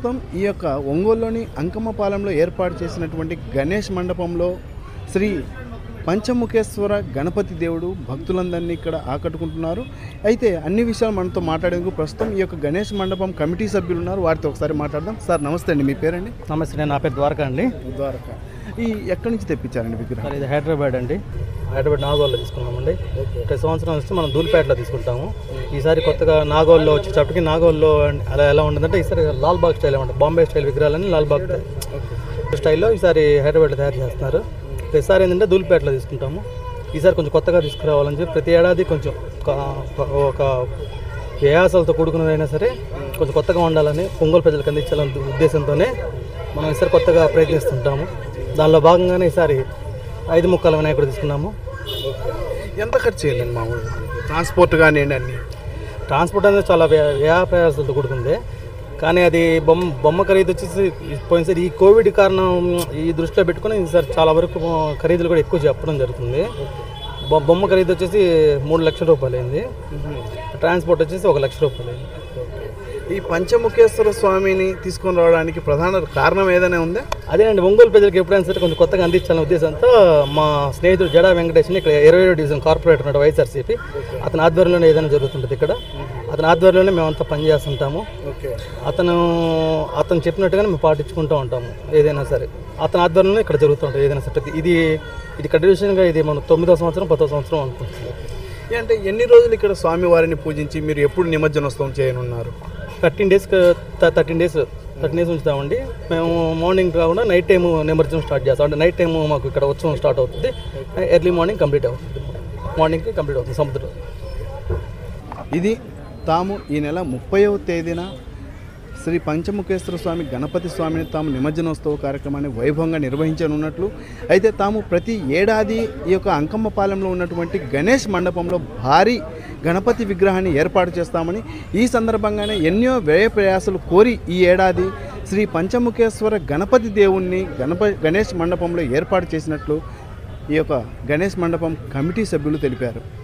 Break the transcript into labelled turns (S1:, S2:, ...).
S1: ప్రస్తుతం ఈ యొక్క ఒంగోలులోని అంకమ్మపాలెంలో ఏర్పాటు చేసినటువంటి గణేష్ మండపంలో శ్రీ పంచముఖేశ్వర గణపతి దేవుడు భక్తులందరినీ ఇక్కడ ఆకట్టుకుంటున్నారు అయితే అన్ని విషయాలు మనతో మాట్లాడేందుకు ప్రస్తుతం ఈ యొక్క గణేష్ మండపం కమిటీ సభ్యులు ఉన్నారు వారితో ఒకసారి మాట్లాడదాం సార్ నమస్తే అండి మీ పేరండి
S2: నమస్తే నేను నా పేరు ద్వారకా అండి
S1: ద్వారకా ఈ ఎక్కడి నుంచి తెప్పించారండి విగ్రహం
S2: సార్ ఇది హైదరాబాద్ అండి హైదరాబాద్ నాగోల్లో తీసుకున్నామండి ప్రతి సంవత్సరం వచ్చి మనం దూల్పేటలో తీసుకుంటాము ఈసారి కొత్తగా నాగోల్లో వచ్చేటప్పటికి నాగోల్లో అలా ఎలా ఉంటుందంటే ఈసారి లాల్ బాగ్ స్టైల్ ఉంటుంది బాంబే స్టైల్ విగ్రహాలని లాల్ బాగ్ స్టైల్లో ఈసారి హైదరాబాద్లో తయారు చేస్తున్నారు ప్రతిసారి ఏంటంటే దూల్పేటలో తీసుకుంటాము ఈసారి కొంచెం కొత్తగా తీసుకురావాలని చెప్పి ప్రతి ఏడాది కొంచెం ఒక- ఒక వ్యయాసాలతో కూడుకున్నదైనా సరే కొంచెం కొత్తగా ఉండాలని పొంగల్ ప్రజలకు అందించాలనే ఉద్దేశంతోనే మనం ఈసారి కొత్తగా ప్రయత్నిస్తుంటాము దానిలో భాగంగానే ఈసారి ఐదు ముక్కల వినాయకుడు తీసుకున్నాము
S1: ఎంత ఖర్చు అయ్యిందండి మామూలు ట్రాన్స్పోర్ట్ కానివ్వండి అన్ని
S2: ట్రాన్స్పోర్ట్ అనేది చాలా వ్యయ- వ్యయ ప్రయాసాలతో కూడుకుంది కానీ అది బొమ్మ బొమ్మ ఖరీదు వచ్చేసి పోయినసారి ఈ కోవిడ్ కారణం ఈ దృష్టిలో పెట్టుకుని ఈసారి చాలా వరకు ఖరీదులు కూడా ఎక్కువ చెప్పడం జరుగుతుంది బొ- బొమ్మ ఖరీదు వచ్చేసి మూడు లక్షల రూపాయలు అయింది ట్రాన్స్పోర్ట్ వచ్చేసి ఒక లక్ష రూపాయలు అయింది
S1: ఈ పంచముఖేశ్వర స్వామిని తీసుకొని రావడానికి ప్రధాన కారణం ఏదైనా ఉందా
S2: అదేనండి ఒంగోలు ప్రజలకు ఎప్పుడైనా సరే కొంచెం కొత్తగా అందించాలనే ఉద్దేశంతో మా స్నేహితుడు జడా వెంకటేష్ని ఇక్కడ ఇరవై ఏడు డివిజన్ కార్పొరేటర్ ఉన్నాడు వైఎస్ఆర్సీపీ అతని ఆధ్వర్యంలోనే ఏదైనా జరుగుతుంటుంది ఇక్కడ అతని ఆధ్వర్యంలోనే మేమంతా పనిచేస్తుంటాము
S1: ఓకే
S2: అతను అతను చెప్పినట్టుగానే మేము పాటించుకుంటూ ఉంటాము ఏదైనా సరే అతని ఆధ్వర్యంలో ఇక్కడ జరుగుతుంటుంది ఏదైనా సరే ప్రతి- ఇది ఇది కంటిన్యూషన్గా ఇది మన తొమ్మిదో సంవత్సరం పదో సంవత్సరం అనుకుంటున్నాం
S1: అంటే ఎన్ని రోజులు ఇక్కడ స్వామివారిని పూజించి మీరు ఎప్పుడు నిమజ్జనోత్సవం చేయనున్నారు
S2: thirteen days thirteen days thirteen days ఉంచుతామండి మేము మార్నింగ్ కాకుండా నైట్ టైం నిమజ్జనం స్టార్ట్ చేస్తాం అంటే నైట్ టైం మాకు ఇక్కడ ఉత్సవం స్టార్ట్ అవుతుంది ఎర్లీ మార్నింగ్ కంప్లీట్ అవుతుంది మార్నింగ్కి కంప్లీట్ అవుతుంది సముద్రం
S1: ఇది తాము ఈ నెల ముప్పైవ తేదీన శ్రీ పంచముఖేశ్వర స్వామి గణపతి స్వామిని తాము నిమజ్జనోత్సవ కార్యక్రమాన్ని వైభవంగా నిర్వహించనున్నట్లు అయితే తాము ప్రతి ఏడాది ఈ యొక్క అంకమ్మపాలెంలో ఉన్నటువంటి గణేష్ మండపంలో భారీ గణపతి విగ్రహాన్ని ఏర్పాటు చేస్తామని ఈ సందర్భంగానే ఎన్నో వ్యయ ప్రయాసాలు కోరి ఈ ఏడాది శ్రీ పంచముఖేశ్వర గణపతి దేవుణ్ణి గణప గణేష్ మండపంలో ఏర్పాటు చేసినట్లు ఈ యొక్క గణేష్ మండపం కమిటీ సభ్యులు తెలిపారు